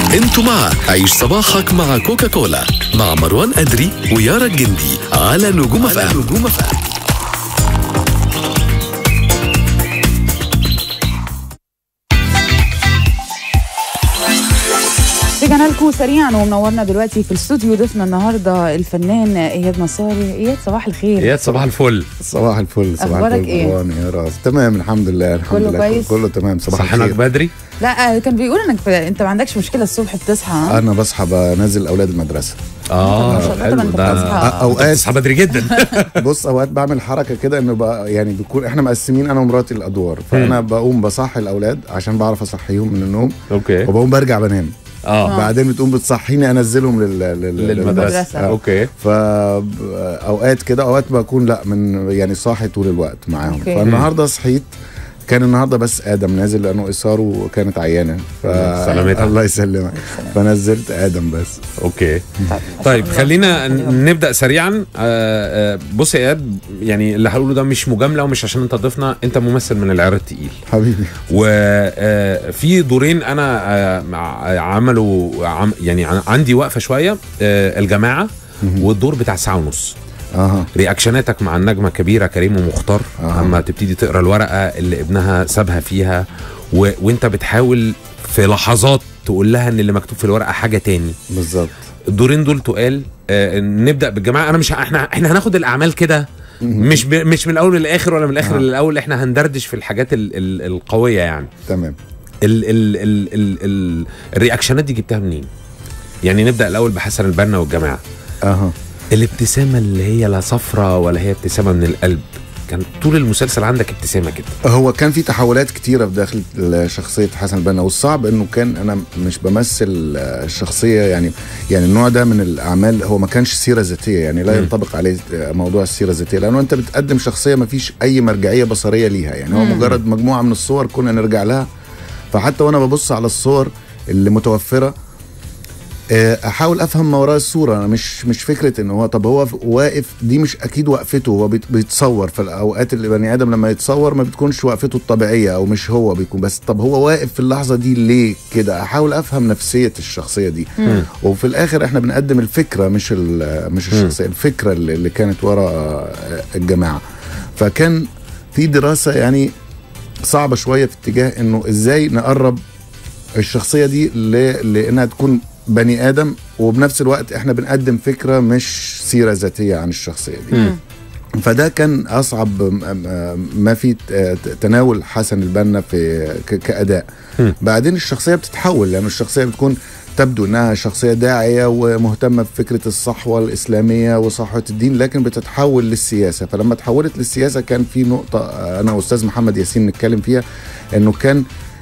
انتوا مع عيش صباحك مع كوكاكولا مع مروان أدري ويارا الجندي على نجوم اف ام نجوم اف ام رجعنا لكم سريعا ومنورنا دلوقتي في الاستوديو ضيفنا النهارده الفنان اياد نصاري اياد صباح الخير اياد صباح الفل صباح الفل صباح أخبارك الفل إيه؟ مروان يا راس تمام الحمد لله الحمد كله لله كويس؟ كله تمام صباح صحنك الخير بدري لا آه، كان بيقول انك ب... انت ما عندكش مشكله الصبح بتصحى ها؟ انا بصحى بنزل اولاد المدرسه اه ما شاء الله، حلو طبعاً أنت ده بتصحى. اوقات تصحى بدري جدا بص اوقات بعمل حركه كده انه بقى يعني بيكون احنا مقسمين انا ومراتي الادوار فانا بقوم بصحي الاولاد عشان بعرف اصحيهم من النوم اوكي وبقوم برجع بنام اه بعدين بتقوم بتصحيني انزلهم لل... لل... للمدرسه المدرسة. آه. اوكي فاوقات كده اوقات بكون لا من يعني صاحي طول الوقت معاهم أوكي. فالنهارده صحيت كان النهارده بس ادم نازل لانه اثاره كانت عيانه ف... سلامتها. الله يسلمك فنزلت ادم بس اوكي طيب, طيب خلينا ن- نبدا سريعا آه، آه، بص يا اياد يعني اللي هقوله ده مش مجامله ومش عشان انت ضيفنا انت ممثل من العيار التقيل حبيبي وفي دورين انا آه، مع- عملوا عم يعني عن- عندي وقفه شويه آه، الجماعه والدور بتاع ساعه ونص اها رياكشناتك مع النجمه كبيره كريم ومختار آه. اما تبتدي تقرا الورقه اللي ابنها سابها فيها و... وانت بتحاول في لحظات تقول لها ان اللي مكتوب في الورقه حاجه تاني بالظبط الدورين دول تقال آه نبدا بالجماعه انا مش ه- احنا احنا هناخد الاعمال كده مش ب... مش من الاول للاخر ولا من الاخر آه. للاول احنا هندردش في الحاجات ال... ال... القويه يعني تمام ال... ال... ال... ال... ال... الرياكشنات دي جبتها منين يعني نبدا الاول بحسن البنا والجماعه اها الابتسامه اللي هي لا صفرة ولا هي ابتسامه من القلب كان طول المسلسل عندك ابتسامه كده هو كان في تحولات كتيرة في داخل شخصية حسن البنا والصعب انه كان انا مش بمثل آه، الشخصية يعني يعني النوع ده من الاعمال هو ما كانش سيرة ذاتية يعني لا مم. ينطبق عليه آه، موضوع السيرة الذاتية لانه انت بتقدم شخصية ما فيش اي مرجعية بصرية ليها يعني هو مم. مجرد مجموعة من الصور كنا نرجع لها فحتى وانا ببص على الصور اللي متوفرة آه، احاول افهم ما وراء الصوره انا مش مش فكره ان هو طب هو ف- واقف دي مش اكيد وقفته هو بيت- بيتصور في الاوقات اللي بني ادم لما يتصور ما بتكونش وقفته الطبيعيه او مش هو بيكون بس طب هو واقف في اللحظه دي ليه كده احاول افهم نفسيه الشخصيه دي مم. وفي الاخر احنا بنقدم الفكره مش ال- مش الشخصيه الفكره اللي اللي كانت ورا آه، الجماعه فكان في دراسه يعني صعبه شويه في اتجاه انه ازاي نقرب الشخصيه دي ل- لانها تكون بني ادم وبنفس الوقت احنا بنقدم فكره مش سيره ذاتيه عن الشخصيه دي مم. فده كان اصعب م- م- ما في ت- ت- تناول حسن البنا في ك- كاداء مم. بعدين الشخصيه بتتحول لان الشخصيه بتكون تبدو انها شخصيه داعيه ومهتمه بفكره الصحوه الاسلاميه وصحوه الدين لكن بتتحول للسياسه فلما تحولت للسياسه كان في نقطه آه، انا واستاذ محمد ياسين نتكلم فيها انه كان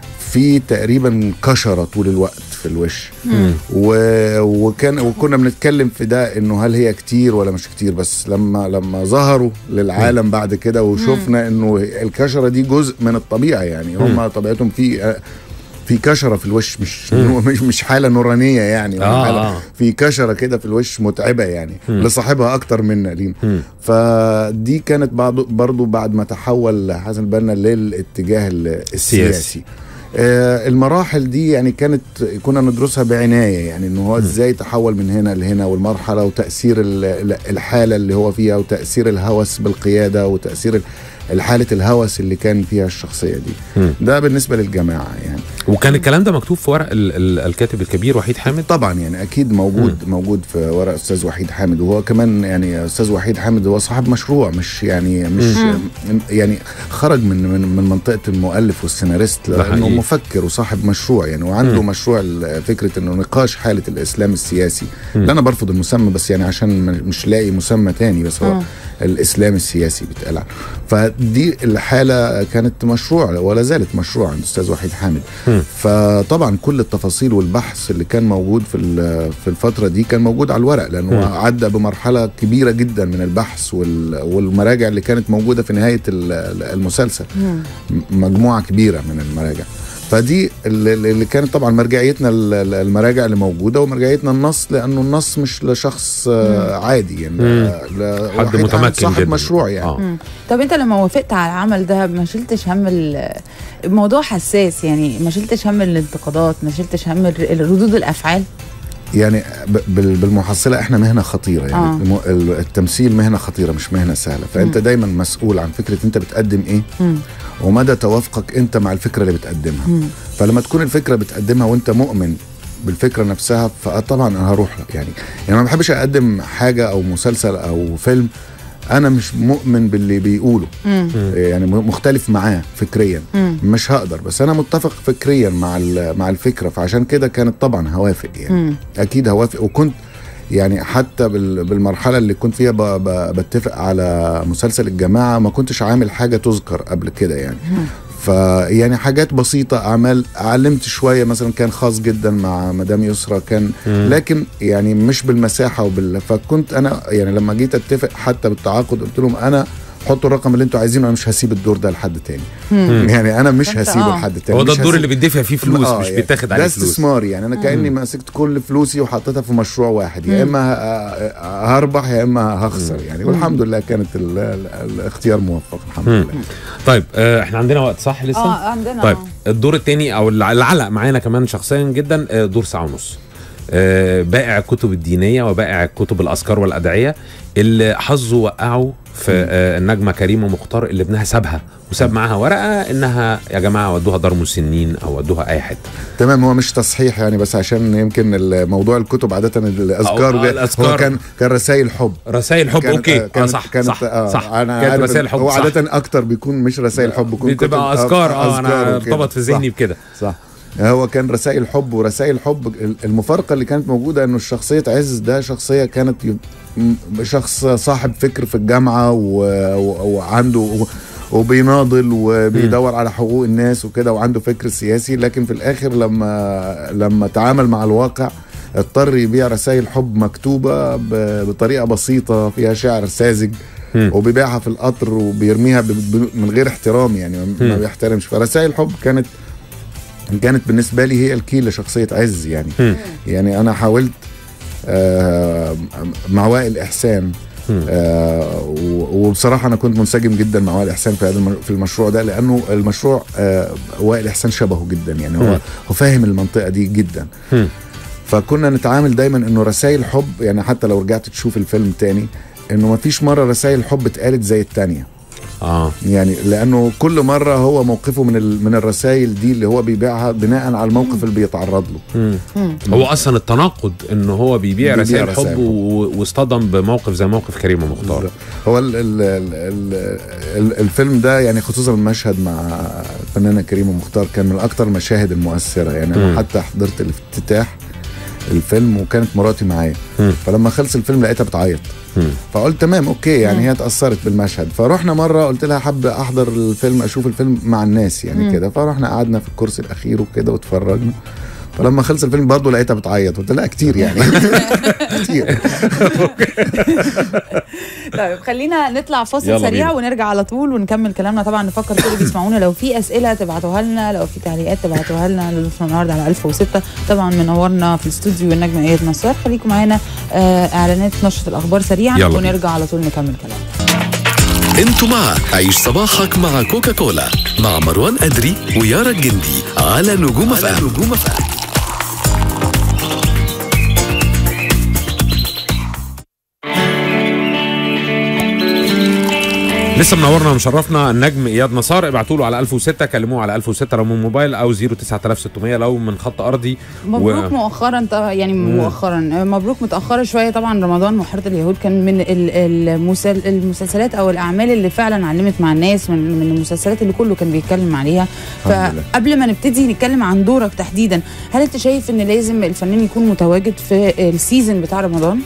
في تقريبا كشره طول الوقت في الوش مم. و... وكان وكنا بنتكلم في ده انه هل هي كتير ولا مش كتير بس لما لما ظهروا للعالم بعد كده وشفنا انه الكشره دي جزء من الطبيعه يعني هم طبيعتهم في في كشره في الوش مش مش مش حاله نورانيه يعني ولا آه، حالة آه. في كشره كده في الوش متعبه يعني لصاحبها اكتر منا لينا مم. فدي كانت بعض برضو بعد ما تحول حسن البنا للاتجاه السياسي آه، المراحل دي يعني كانت كنا ندرسها بعنايه يعني انه هو ازاي تحول من هنا لهنا والمرحله وتاثير ال- ال- الحاله اللي هو فيها وتاثير الهوس بالقياده وتاثير ال- الحاله الهوس اللي كان فيها الشخصيه دي مم. ده بالنسبه للجماعه يعني وكان الكلام ده مكتوب في ورق ال... ال... الكاتب الكبير وحيد حامد طبعا يعني اكيد موجود مم. موجود في ورق استاذ وحيد حامد وهو كمان يعني استاذ وحيد حامد هو صاحب مشروع مش يعني مش يعني خرج من من من منطقه المؤلف والسيناريست ده لانه حقيقي. مفكر وصاحب مشروع يعني وعنده مم. مشروع ال- فكره انه نقاش حاله الاسلام السياسي لا انا برفض المسمى بس يعني عشان م- مش لاقي مسمى تاني بس هو مم. الاسلام السياسي بيتقال عنه فدي الحاله كانت مشروع ولا زالت مشروع عند استاذ وحيد حامد مم. فطبعا كل التفاصيل والبحث اللي كان موجود في ال- في الفتره دي كان موجود على الورق لانه مم. عدى بمرحله كبيره جدا من البحث وال- والمراجع اللي كانت موجوده في نهايه ال- المسلسل مم. م- مجموعه كبيره من المراجع فدي اللي اللي كانت طبعا مرجعيتنا ال- ال- المراجع اللي موجوده ومرجعيتنا النص لانه النص مش لشخص آه، عادي يعني مم. ل- حد واحد متمكن صاحب جدا. مشروع يعني آه. مم. طب انت لما وافقت على العمل ده ما شلتش هم ال- الموضوع حساس يعني ما شلتش هم الانتقادات ما شلتش هم ال- ردود الافعال يعني ب- بال- بالمحصله احنا مهنه خطيره يعني آه. الم- ال- التمثيل مهنه خطيره مش مهنه سهله فانت مم. دايما مسؤول عن فكره انت بتقدم ايه مم. ومدى توافقك انت مع الفكره اللي بتقدمها مم. فلما تكون الفكره بتقدمها وانت مؤمن بالفكره نفسها فطبعا انا هروح لك يعني يعني ما بحبش اقدم حاجه او مسلسل او فيلم انا مش مؤمن باللي بيقوله مم. يعني م- مختلف معاه فكريا مم. مش هقدر بس انا متفق فكريا مع ال- مع الفكره فعشان كده كانت طبعا هوافق يعني مم. اكيد هوافق وكنت يعني حتى بال- بالمرحله اللي كنت فيها ب- ب- بتفق على مسلسل الجماعه ما كنتش عامل حاجه تذكر قبل كده يعني فيعني حاجات بسيطة أعمال علمت شوية مثلا كان خاص جدا مع مدام يسرا كان مم. لكن يعني مش بالمساحة وبال فكنت أنا يعني لما جيت أتفق حتى بالتعاقد قلت لهم أنا حطوا الرقم اللي انتوا عايزينه انا مش هسيب الدور ده لحد تاني مم. يعني انا مش فأنت هسيبه آه. لحد تاني هو ده مش الدور هسيب- اللي بيدفع فيه فلوس آه، مش يعني بيتاخد ده عليه فلوس استثمار يعني انا كاني مسكت كل فلوسي وحطيتها في مشروع واحد يا اما ه- هربح يا اما هخسر يعني والحمد لله كانت ال- ال- الاختيار موفق الحمد مم. لله طيب آه، احنا عندنا وقت صح لسه؟ اه عندنا طيب آه. الدور الثاني او اللي علق معانا كمان شخصيا جدا آه، دور ساعه ونص آه، بائع الكتب الدينيه وبائع الكتب الاذكار والادعيه اللي حظه وقعه في آه، النجمه كريمه مختار اللي ابنها سابها وساب معاها ورقه انها يا جماعه ودوها دار مسنين او ودوها اي حته تمام هو مش تصحيح يعني بس عشان يمكن موضوع الكتب عاده الاذكار أو- آه، ده الأذكار. هو كان كان رسائل حب رسائل حب كانت- اوكي كانت اه صح كانت صح آه صح انا كانت عارف رسائل إن حب هو صح. عاده اكتر بيكون مش رسائل حب بيكون بتبقى كتب- اذكار اه أذكار انا وكده. ارتبط في صح. ذهني بكده صح هو كان رسائل حب ورسائل حب المفارقه اللي كانت موجوده انه الشخصيه عز ده شخصيه كانت ي- م- شخص صاحب فكر في الجامعه و... و... وعنده و... وبيناضل وبيدور على حقوق الناس وكده وعنده فكر سياسي لكن في الاخر لما لما تعامل مع الواقع اضطر يبيع رسائل حب مكتوبه ب... بطريقه بسيطه فيها شعر ساذج مم. وبيبيعها في القطر وبيرميها ب... ب... من غير احترام يعني ما- ما مم. بيحترمش فرسائل حب كانت كانت بالنسبه لي هي الكي لشخصيه عز يعني مم. يعني انا حاولت آه مع وائل احسان مم. آه و- وبصراحه انا كنت منسجم جدا مع وائل احسان في هذا الم- في المشروع ده لانه المشروع آه وائل احسان شبهه جدا يعني مم. هو هو فاهم المنطقه دي جدا مم. فكنا نتعامل دايما انه رسائل حب يعني حتى لو رجعت تشوف الفيلم تاني انه ما فيش مره رسائل حب اتقالت زي التانيه اه يعني لانه كل مره هو موقفه من ال- من الرسائل دي اللي هو بيبيعها بناء على الموقف اللي بيتعرض له مم. مم. هو اصلا التناقض ان هو بيبيع بيبيع رسائل رسائل حب حب. و- واصطدم بموقف زي موقف كريمه مختار هو ال ال ال ال ال الفيلم ده يعني خصوصا المشهد مع الفنانه كريمه مختار كان من اكتر المشاهد المؤثره يعني مم. انا حتى حضرت الافتتاح الفيلم وكانت مراتي معايا مم. فلما خلص الفيلم لقيتها بتعيط مم. فقلت تمام اوكي مم. يعني هي اتاثرت بالمشهد فرحنا مره قلت لها حابه احضر الفيلم اشوف الفيلم مع الناس يعني مم. كده فرحنا قعدنا في الكرسي الاخير وكده واتفرجنا فلما خلص الفيلم برضه لقيتها بتعيط قلت لها كتير يعني كتير طيب خلينا نطلع فاصل يلا سريع بينا. ونرجع على طول ونكمل كلامنا طبعا نفكر كل اللي بيسمعونا لو في اسئله تبعتوها لنا لو في تعليقات تبعتوها لنا لضيفنا النهارده على 1006 طبعا منورنا في الاستوديو النجم اياد نصار خليكم معانا آه اعلانات نشره الاخبار سريعا يلا بينا. ونرجع على طول نكمل كلامنا انتوا مع عيش صباحك مع كوكاكولا مع مروان أدري ويارا الجندي على نجوم اف ام نجوم اف ام لسه منورنا ومشرفنا النجم اياد نصار ابعتوا له على 1006 كلموه على 1006 لو من موبايل او 09600 لو من خط ارضي مبروك مؤخرا طبعا يعني مم. مؤخرا مبروك متاخره شويه طبعا رمضان وحاره اليهود كان من ال- المسل المسلسلات او الاعمال اللي فعلا علمت مع الناس من من المسلسلات اللي كله كان بيتكلم عليها الحمد لله. فقبل ما نبتدي نتكلم عن دورك تحديدا هل انت شايف ان لازم الفنان يكون متواجد في السيزون بتاع رمضان؟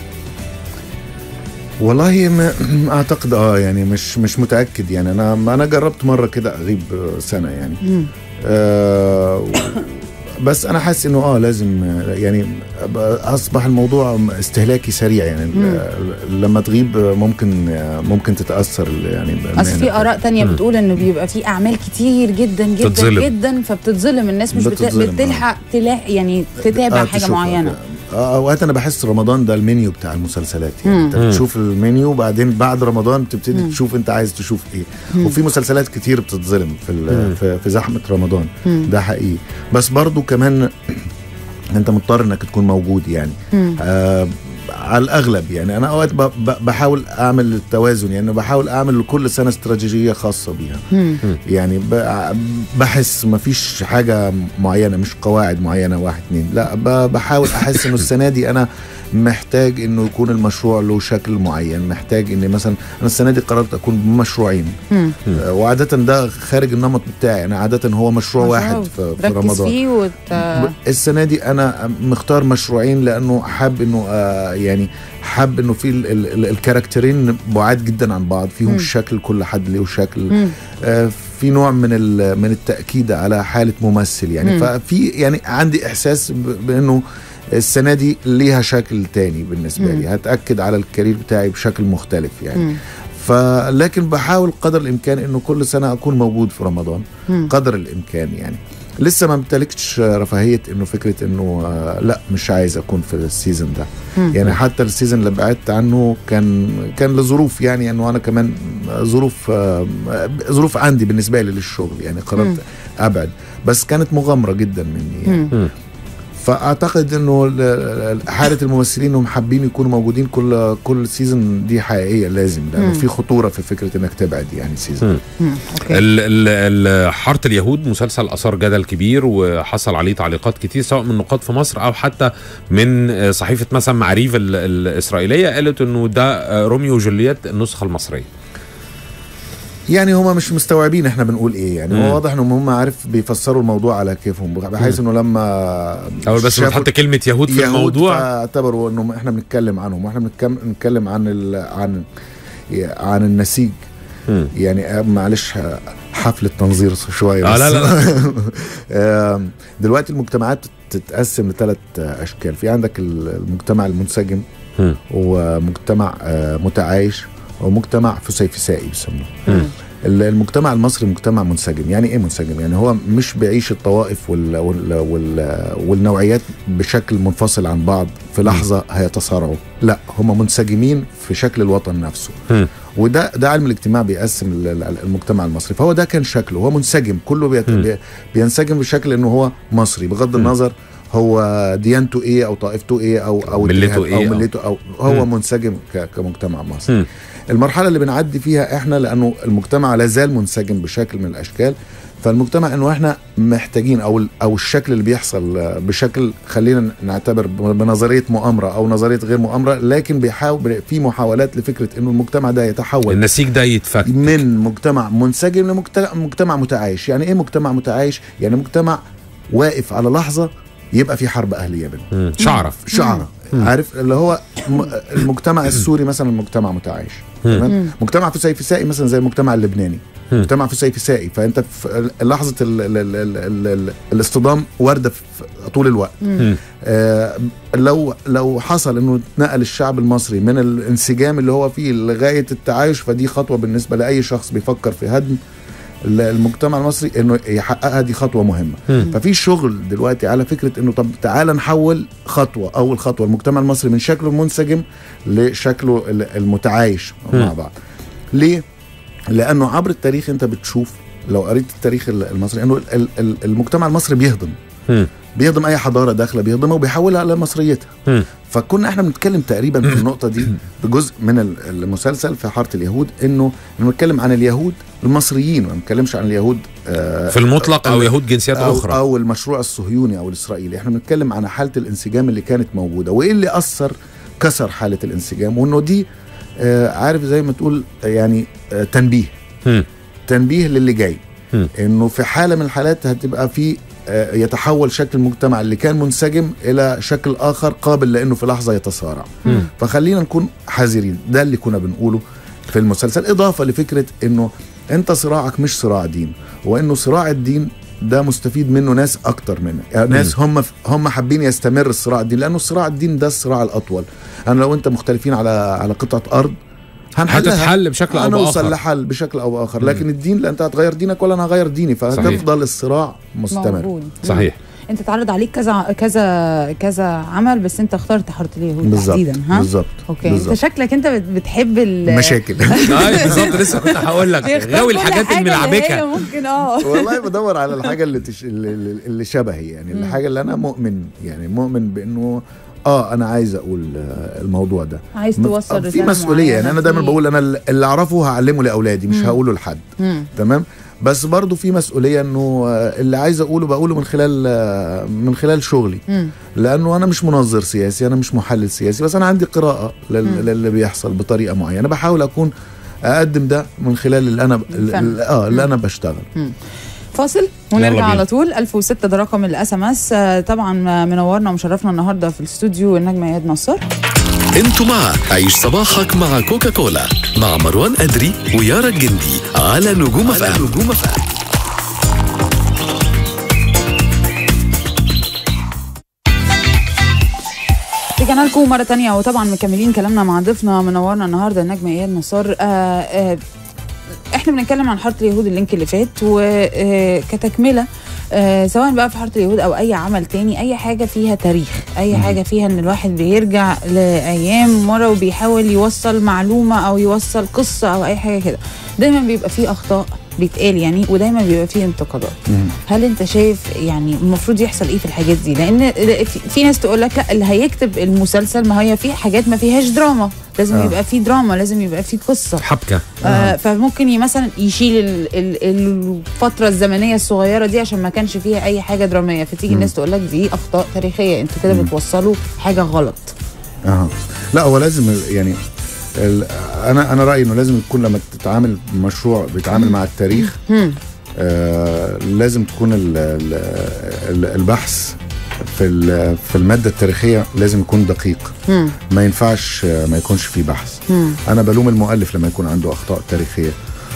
والله ما اعتقد اه يعني مش مش متاكد يعني انا انا جربت مره كده اغيب سنه يعني مم. آه و- بس انا حاسس انه اه لازم آه، يعني بقى اصبح الموضوع استهلاكي سريع يعني ال- لما تغيب آه، ممكن آه، ممكن تتاثر يعني اصل في المهنة. اراء تانية بتقول انه بيبقى في اعمال كتير جدا جدا تتظلم. جدا فبتتظلم الناس مش بت... بتتظلم، آه. بتلحق تلاقي يعني تتابع آه، حاجه تشوف- معينه آه، اوقات انا بحس رمضان ده المنيو بتاع المسلسلات يعني مم. انت بتشوف المنيو وبعدين بعد رمضان بتبتدي تشوف انت عايز تشوف ايه وفي مسلسلات كتير بتتظلم في ال- في, في زحمه رمضان ده حقيقي بس برضو كمان انت مضطر انك تكون موجود يعني آه على الاغلب يعني انا اوقات ب- ب- بحاول اعمل التوازن يعني بحاول اعمل لكل سنه استراتيجيه خاصه بيها يعني ب- بحس ما فيش حاجه معينه مش قواعد معينه واحد اتنين لا ب- بحاول احس انه السنه دي انا محتاج انه يكون المشروع له شكل معين محتاج ان مثلا انا السنه دي قررت اكون بمشروعين مم. آه، وعاده ده خارج النمط بتاعي انا عاده هو مشروع واحد في, في ركز رمضان فيه وت... ب- السنه دي انا مختار مشروعين لانه حاب انه آه يعني حاب انه في ال- ال- ال- الكاركترين بعاد جدا عن بعض فيهم مم. شكل كل حد له شكل مم. آه في نوع من ال- من التاكيد على حاله ممثل يعني مم. ففي يعني عندي احساس ب- بانه السنه دي ليها شكل تاني بالنسبه مم. لي هتاكد على الكارير بتاعي بشكل مختلف يعني مم. فلكن بحاول قدر الامكان انه كل سنه اكون موجود في رمضان مم. قدر الامكان يعني لسه ما امتلكتش رفاهيه انه فكره انه آه، لا مش عايز اكون في السيزون ده مم. يعني حتى السيزون اللي بعدت عنه كان كان لظروف يعني انه انا كمان ظروف آه، ظروف عندي بالنسبه لي للشغل يعني مم. قررت ابعد بس كانت مغامره جدا مني يعني. مم. فاعتقد انه ال- ال- حاله الممثلين انهم حابين يكونوا موجودين كل كل سيزون دي حقيقيه لازم لانه مم. في خطوره في فكره انك تبعد يعني سيزون مم. مم. اوكي ال- ال- ال- حاره اليهود مسلسل اثار جدل كبير وحصل عليه تعليقات كتير سواء من نقاد في مصر او حتى من آه، صحيفه مثلا معاريف ال- الاسرائيليه قالت انه ده آه، روميو وجولييت النسخه المصريه يعني هما مش مستوعبين احنا بنقول ايه يعني مم. هو واضح انهم هم عارف بيفسروا الموضوع على كيفهم بحيث انه لما اول بس شافوا بتحط كلمه يهود في يهود الموضوع فاعتبروا انه احنا بنتكلم عنهم واحنا بنتكلم نتكلم عن ال... عن عن النسيج مم. يعني آه، معلش ه- حفلة تنظير شوية آه، بس. لا، لا، آم، دلوقتي المجتمعات تتقسم لثلاث أشكال في عندك المجتمع المنسجم مم. ومجتمع آه، متعايش ومجتمع فسيفسائي بيسموه مم. ال- المجتمع المصري مجتمع منسجم يعني ايه منسجم يعني هو مش بيعيش الطوائف وال وال وال والنوعيات بشكل منفصل عن بعض في لحظه هيتصارعوا لا هم منسجمين في شكل الوطن نفسه مم. وده ده علم الاجتماع بيقسم ال- ال- المجتمع المصري فهو ده كان شكله هو منسجم كله بيت مم. بي- بينسجم بشكل انه هو مصري بغض مم. النظر هو ديانته ايه او طائفته ايه او او ملته اتجاه- إيه او أو- ملته او هو مم. منسجم ك- كمجتمع مصري مم. المرحله اللي بنعدي فيها احنا لانه المجتمع لا زال منسجم بشكل من الاشكال فالمجتمع انه احنا محتاجين او ال- او الشكل اللي بيحصل آه، بشكل خلينا نعتبر ب- بنظريه مؤامره او نظريه غير مؤامره لكن بيحاول في محاولات لفكره انه المجتمع ده يتحول النسيج ده يتفك من مجتمع منسجم لمجتمع مجتمع متعايش يعني ايه مجتمع متعايش يعني مجتمع واقف على لحظه يبقى في حرب اهليه بينهم مم. شعره شعره عارف اللي هو م- المجتمع السوري مثلا مجتمع متعايش مم. تمام مجتمع فسيفسائي مثلا زي المجتمع اللبناني مم. مجتمع فسيفسائي فانت في لحظه ال ال ال ال ال ال الاصطدام وارده في طول الوقت مم. آه لو لو حصل انه اتنقل الشعب المصري من الانسجام اللي هو فيه لغايه التعايش فدي خطوه بالنسبه لاي شخص بيفكر في هدم ال- المجتمع المصري انه يحققها دي خطوه مهمه مم. ففي شغل دلوقتي على فكره انه طب تعالى نحول خطوه اول خطوه المجتمع المصري من شكله المنسجم لشكله ال- المتعايش مع مم. بعض ليه لانه عبر التاريخ انت بتشوف لو قريت التاريخ ال- المصري انه ال- ال- المجتمع المصري بيهضم مم. بيهضم اي حضاره داخله بيهضمها وبيحولها على مصريتها مم. فكنا احنا بنتكلم تقريبا في النقطه دي بجزء من ال- المسلسل في حاره اليهود انه بنتكلم عن اليهود المصريين ما بنتكلمش عن اليهود آه، في المطلق او ال- يهود جنسيات أو, اخرى او المشروع الصهيوني او الاسرائيلي احنا بنتكلم عن حاله الانسجام اللي كانت موجوده وايه اللي اثر كسر حاله الانسجام وانه دي آه، عارف زي ما تقول آه، يعني آه، تنبيه مم. تنبيه للي جاي مم. انه في حاله من الحالات هتبقى في آه، يتحول شكل المجتمع اللي كان منسجم الى شكل اخر قابل لانه في لحظه يتصارع مم. فخلينا نكون حذرين ده اللي كنا بنقوله في المسلسل اضافه لفكره انه انت صراعك مش صراع دين وانه صراع الدين ده مستفيد منه ناس اكتر منه يعني ناس هم هم حابين يستمر الصراع الدين لانه الصراع الدين ده الصراع الاطول انا لو انت مختلفين على على قطعه ارض هنحلها هتتحل بشكل او هنوصل باخر لحل بشكل او باخر لكن الدين لا انت هتغير دينك ولا انا هغير ديني فهتفضل الصراع مستمر موجود صحيح انت اتعرض عليك كذا كذا كذا عمل بس انت اخترت حاره اليهود بالظبط تحديدا ها بالظبط اوكي انت بالظبط. شكلك انت بت- بتحب ال مشاكل ايوه بالظبط لسه كنت هقول لك بيختار غاوي كل الحاجات حاجة اللي هي الملعبكه ممكن اه والله بدور على الحاجه اللي تش... اللي, اللي- اللي شبهي يعني الحاجه اللي انا مؤمن يعني مؤمن بانه اه انا عايز اقول آه، الموضوع ده عايز م- توصل آه، رساله في مسؤوليه يعني انا دايما في- بقول انا اللي اعرفه هعلمه لاولادي مش هقوله لحد مم. تمام بس برضو في مسؤوليه انه آه، اللي عايز اقوله بقوله من خلال آه، من خلال شغلي مم. لانه انا مش منظر سياسي انا مش محلل سياسي بس انا عندي قراءه لل- للي بيحصل بطريقه معينه بحاول اكون اقدم ده من خلال اللي انا الفن. اه اللي انا بشتغل فاصل يلا ونرجع بينا. على طول 1006 ده رقم الاس ام اس طبعا منورنا ومشرفنا النهارده في الاستوديو النجم اياد نصار انتوا مع عيش صباحك مع كوكاكولا مع مروان أدري ويارا الجندي على نجوم اف ام نجوم اف ام رجعنا لكم مرة تانية وطبعا مكملين كلامنا مع ضيفنا منورنا النهارده النجم اياد نصار آه آه احنا بنتكلم عن حاره اليهود اللينك اللي فات وكتكمله آه سواء بقى في حاره اليهود او اي عمل تاني اي حاجه فيها تاريخ اي حاجه فيها ان الواحد بيرجع لايام ورا وبيحاول يوصل معلومه او يوصل قصه او اي حاجه كده دايما بيبقى فيه اخطاء بيتقال يعني ودايما بيبقى فيه انتقادات هل انت شايف يعني المفروض يحصل ايه في الحاجات دي لان في- في ناس تقول لك لا اللي هيكتب المسلسل ما هي في حاجات ما فيهاش دراما لازم آه. يبقى فيه دراما لازم يبقى فيه قصه حبكه آه فممكن ي- مثلا يشيل ال ال الفتره الزمنيه الصغيره دي عشان ما كانش فيها اي حاجه دراميه فتيجي الناس تقول لك دي اخطاء تاريخيه انتوا كده بتوصلوا حاجه غلط اها لا هو لازم يعني ال- انا انا رايي انه لازم يكون لما تتعامل مشروع بيتعامل مع التاريخ آه لازم تكون ال ال ال البحث في ال- في الماده التاريخيه لازم يكون دقيق مم. ما ينفعش آه، ما يكونش فيه بحث مم. انا بلوم المؤلف لما يكون عنده اخطاء تاريخيه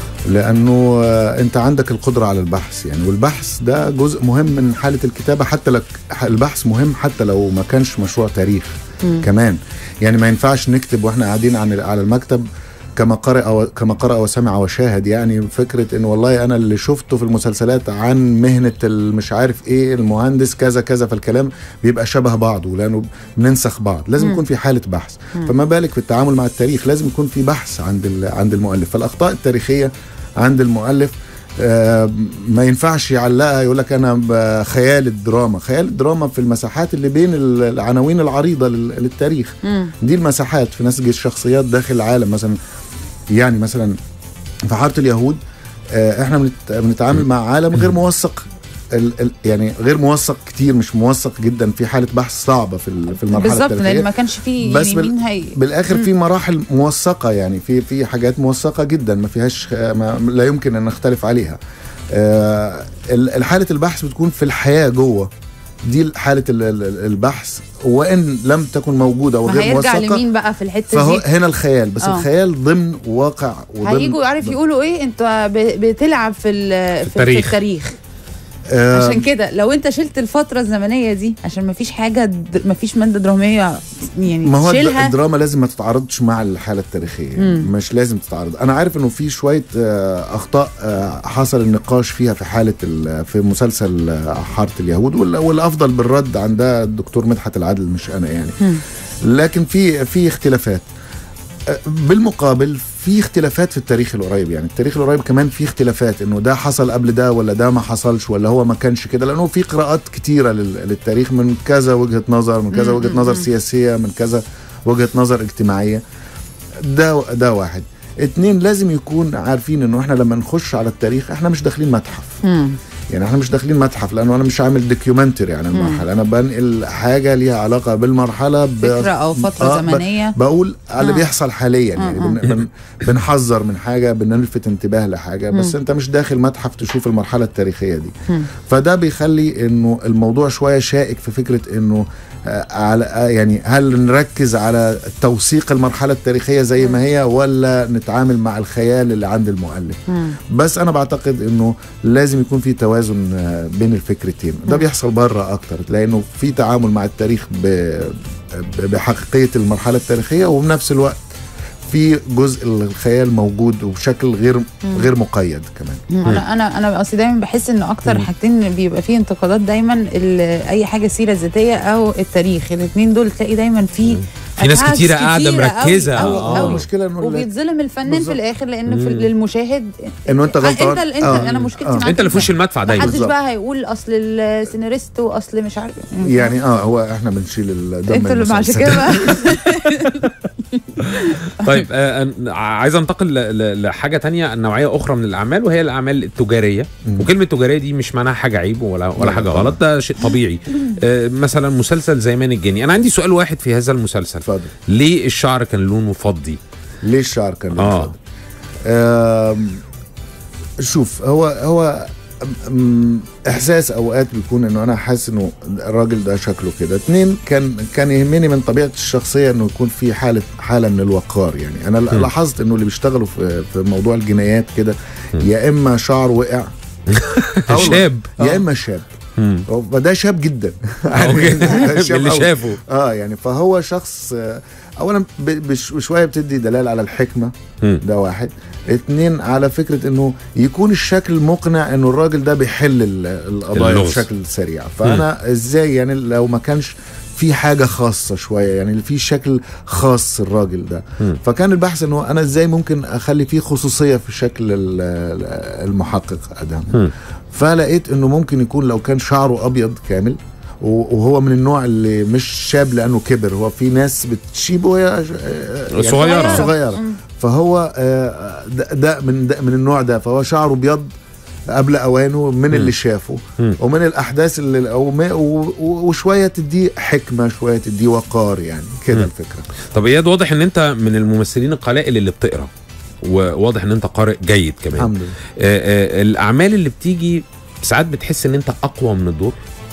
لانه آه، انت عندك القدره على البحث يعني والبحث ده جزء مهم من حاله الكتابه حتى لك البحث مهم حتى لو ما كانش مشروع تاريخ كمان يعني ما ينفعش نكتب واحنا قاعدين عن على المكتب كما قرأ و- كما قرأ وسمع وشاهد يعني فكرة ان والله انا اللي شفته في المسلسلات عن مهنة مش عارف ايه المهندس كذا كذا فالكلام بيبقى شبه بعضه لانه بننسخ بعض لازم يكون في حالة بحث فما بالك في التعامل مع التاريخ لازم يكون في بحث عند ال- عند المؤلف فالاخطاء التاريخية عند المؤلف آه، ما ينفعش يعلقها يقول لك انا ب- خيال الدراما خيال الدراما في المساحات اللي بين ال- العناوين العريضه لل- للتاريخ مم. دي المساحات في نسج الشخصيات داخل العالم مثلا يعني مثلا في حاره اليهود آه، احنا بنت- بنتعامل مع عالم غير موثق ال ال يعني غير موثق كتير مش موثق جدا في حاله بحث صعبه في ال- في المرحله بالظبط لان التاريخيه ما كانش فيه بس يعني بال- مين هي بالاخر في مراحل موثقه يعني في في حاجات موثقه جدا ما فيهاش ما لا يمكن ان نختلف عليها آه، ال- حاله البحث بتكون في الحياه جوه دي حاله ال- ال- البحث وان لم تكن موجوده ما وغير هيرجع موثقه لمين بقى في الحته فهو دي هنا الخيال بس آه. الخيال ضمن واقع وضمن هيجوا يعرف يقولوا ايه انت ب- بتلعب في ال- في, في التاريخ. التاريخ آه، عشان كده لو انت شلت الفتره الزمنيه دي عشان ما فيش حاجه د- ما فيش ماده دراميه يعني ما هو الد- شيلها الدراما لازم ما تتعارضش مع الحاله التاريخيه يعني مش لازم تتعارض انا عارف انه في شويه آه، اخطاء آه، حصل النقاش فيها في حاله ال- في مسلسل آه، حاره اليهود وال- والافضل بالرد عن ده الدكتور مدحت العدل مش انا يعني لكن في في اختلافات آه، بالمقابل في اختلافات في التاريخ القريب يعني التاريخ القريب كمان في اختلافات انه ده حصل قبل ده ولا ده ما حصلش ولا هو ما كانش كده لانه في قراءات كتيره لل- للتاريخ من كذا وجهه نظر من كذا وجهه نظر سياسيه من كذا وجهه نظر اجتماعيه ده ده واحد اتنين لازم يكون عارفين انه احنا لما نخش على التاريخ احنا مش داخلين متحف مم. يعني احنا مش داخلين متحف لانه انا مش عامل دوكيومنتري عن المرحله انا بنقل حاجه ليها علاقه بالمرحله ب... فكره او فتره آه، ب- زمنيه بقول على اللي آه. بيحصل حاليا يعني بن... بن... بنحذر من حاجه بنلفت انتباه لحاجه بس انت مش داخل متحف تشوف المرحله التاريخيه دي فده بيخلي انه الموضوع شويه شائك في فكره انه آه، على آه، يعني هل نركز على توثيق المرحله التاريخيه زي ما هي ولا نتعامل مع الخيال اللي عند المؤلف مم. بس انا بعتقد انه لازم يكون في توازن توازن آه، بين الفكرتين ده بيحصل بره اكتر لانه في تعامل مع التاريخ ب- ب- بحقيقيه المرحله التاريخيه وبنفس الوقت في جزء الخيال موجود وبشكل غير غير مقيد كمان انا انا انا اصل دايما بحس ان اكتر حاجتين بيبقى فيه انتقادات دايما ال- اي حاجه سيره ذاتيه او التاريخ الاثنين دول تلاقي دايما في في ناس أبحاث كتيرة قاعدة كتيرة مركزة. أوي آه. أوي أوي. المشكله انه ال- وبيتظلم الفنان بالظبط. في الاخر لان في للمشاهد إنه أنت غلطان. انت انت آه. انا مشكلتي آه. معاك انت اللي في وش إنت. المدفع دايما محدش بالظبط. بقى هيقول اصل السيناريست واصل مش عارف يعني اه هو احنا بنشيل الدم انت اللي عشان المسلسل. كده بقى طيب آه أن- عايز انتقل ل- ل- لحاجه تانية نوعيه اخرى من الاعمال وهي الاعمال التجاريه مم. وكلمه تجاريه دي مش معناها حاجه عيب ولا ولا لا، حاجه طبعاً. غلط ده شيء طبيعي آه مثلا مسلسل زيمان الجني انا عندي سؤال واحد في هذا المسلسل اتفضل ليه الشعر كان لونه فضي ليه الشعر كان آه. لونه آم، شوف هو هو أم، احساس اوقات بيكون انه انا حاسس انه الراجل ده شكله كده اتنين كان كان يهمني من طبيعه الشخصيه انه يكون في حاله حاله من الوقار يعني انا م. لاحظت انه اللي بيشتغلوا في في موضوع الجنايات كده يا اما شعره وقع أو شاب يا اما شاب مم. فده شاب جدا اوكي ده شاب اللي أوي. شافه اه يعني فهو شخص آه، اولا ب- بش- بشويه بتدي دلاله على الحكمه مم. ده واحد اتنين على فكره انه يكون الشكل مقنع انه الراجل ده بيحل ال- القضايا اللغز. بشكل سريع فانا ازاي يعني لو ما كانش في حاجه خاصه شويه يعني في شكل خاص الراجل ده مم. فكان البحث انه انا ازاي ممكن اخلي فيه خصوصيه في شكل ال- ال- المحقق ادهم مم. فلقيت انه ممكن يكون لو كان شعره ابيض كامل و- وهو من النوع اللي مش شاب لانه كبر هو في ناس بتشيب وهي يعني صغيرة. صغيره مم. فهو آه، ده, ده من ده من النوع ده فهو شعره ابيض قبل اوانه من اللي شافه مم. ومن الاحداث اللي أو ما- و- و- وشويه تديه حكمه شويه تديه وقار يعني كده مم. الفكره طب اياد واضح ان انت من الممثلين القلائل اللي بتقرا وواضح ان انت قارئ جيد كمان الحمد لله آه آه الاعمال اللي بتيجي ساعات بتحس ان انت اقوى من الدور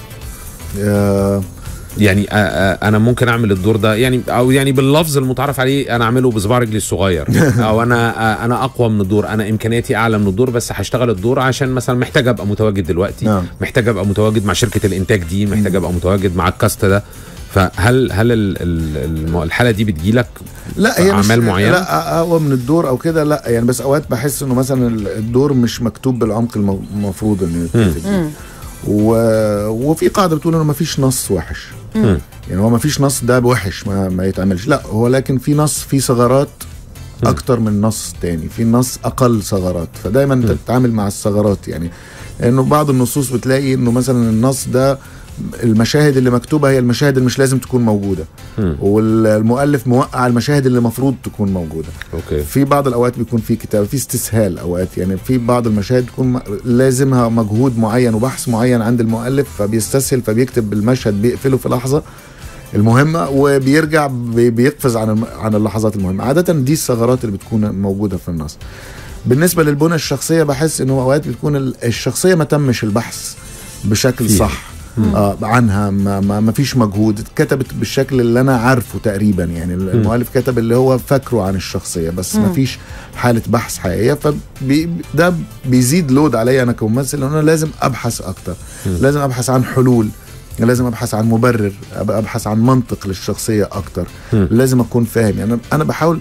آه، يعني آه آه انا ممكن اعمل الدور ده يعني او يعني باللفظ المتعارف عليه انا اعمله بصباع رجلي الصغير او انا آه انا اقوى من الدور انا امكانياتي اعلى من الدور بس هشتغل الدور عشان مثلا محتاج ابقى متواجد دلوقتي نعم. محتاج ابقى متواجد مع شركه الانتاج دي محتاج ابقى متواجد مع الكاست ده فهل هل ال- ال- الم- الحاله دي بتجيلك لا هي مش أعمال معينة؟ لا اقوى من الدور او كده لا يعني بس اوقات بحس انه مثلا الدور مش مكتوب بالعمق الم- المفروض انه يتكتب بيه. مم. و... وفي قاعده بتقول انه ما فيش نص وحش مم. يعني هو ما فيش نص ده وحش ما, ما يتعملش لا هو لكن في نص في ثغرات اكتر من نص تاني في نص اقل ثغرات فدايما انت بتتعامل مع الثغرات يعني انه بعض النصوص بتلاقي انه مثلا النص ده المشاهد اللي مكتوبه هي المشاهد اللي مش لازم تكون موجوده مم. والمؤلف موقع المشاهد اللي المفروض تكون موجوده اوكي في بعض الاوقات بيكون في كتابه في استسهال اوقات يعني في بعض المشاهد تكون م- لازمها مجهود معين وبحث معين عند المؤلف فبيستسهل فبيكتب المشهد بيقفله في لحظه المهمه وبيرجع بي- بيقفز عن الم- عن اللحظات المهمه عاده دي الثغرات اللي بتكون موجوده في النص بالنسبه للبنى الشخصيه بحس انه اوقات بتكون ال- الشخصيه ما تمش البحث بشكل فيها. صح آه عنها ما, ما, ما فيش مجهود اتكتبت بالشكل اللي انا عارفه تقريبا يعني المؤلف كتب اللي هو فاكره عن الشخصيه بس ما فيش حاله بحث حقيقيه فده بيزيد لود عليا انا كممثل لان انا لازم ابحث اكتر لازم ابحث عن حلول لازم ابحث عن مبرر أب- ابحث عن منطق للشخصيه اكتر مم. لازم اكون فاهم يعني انا بحاول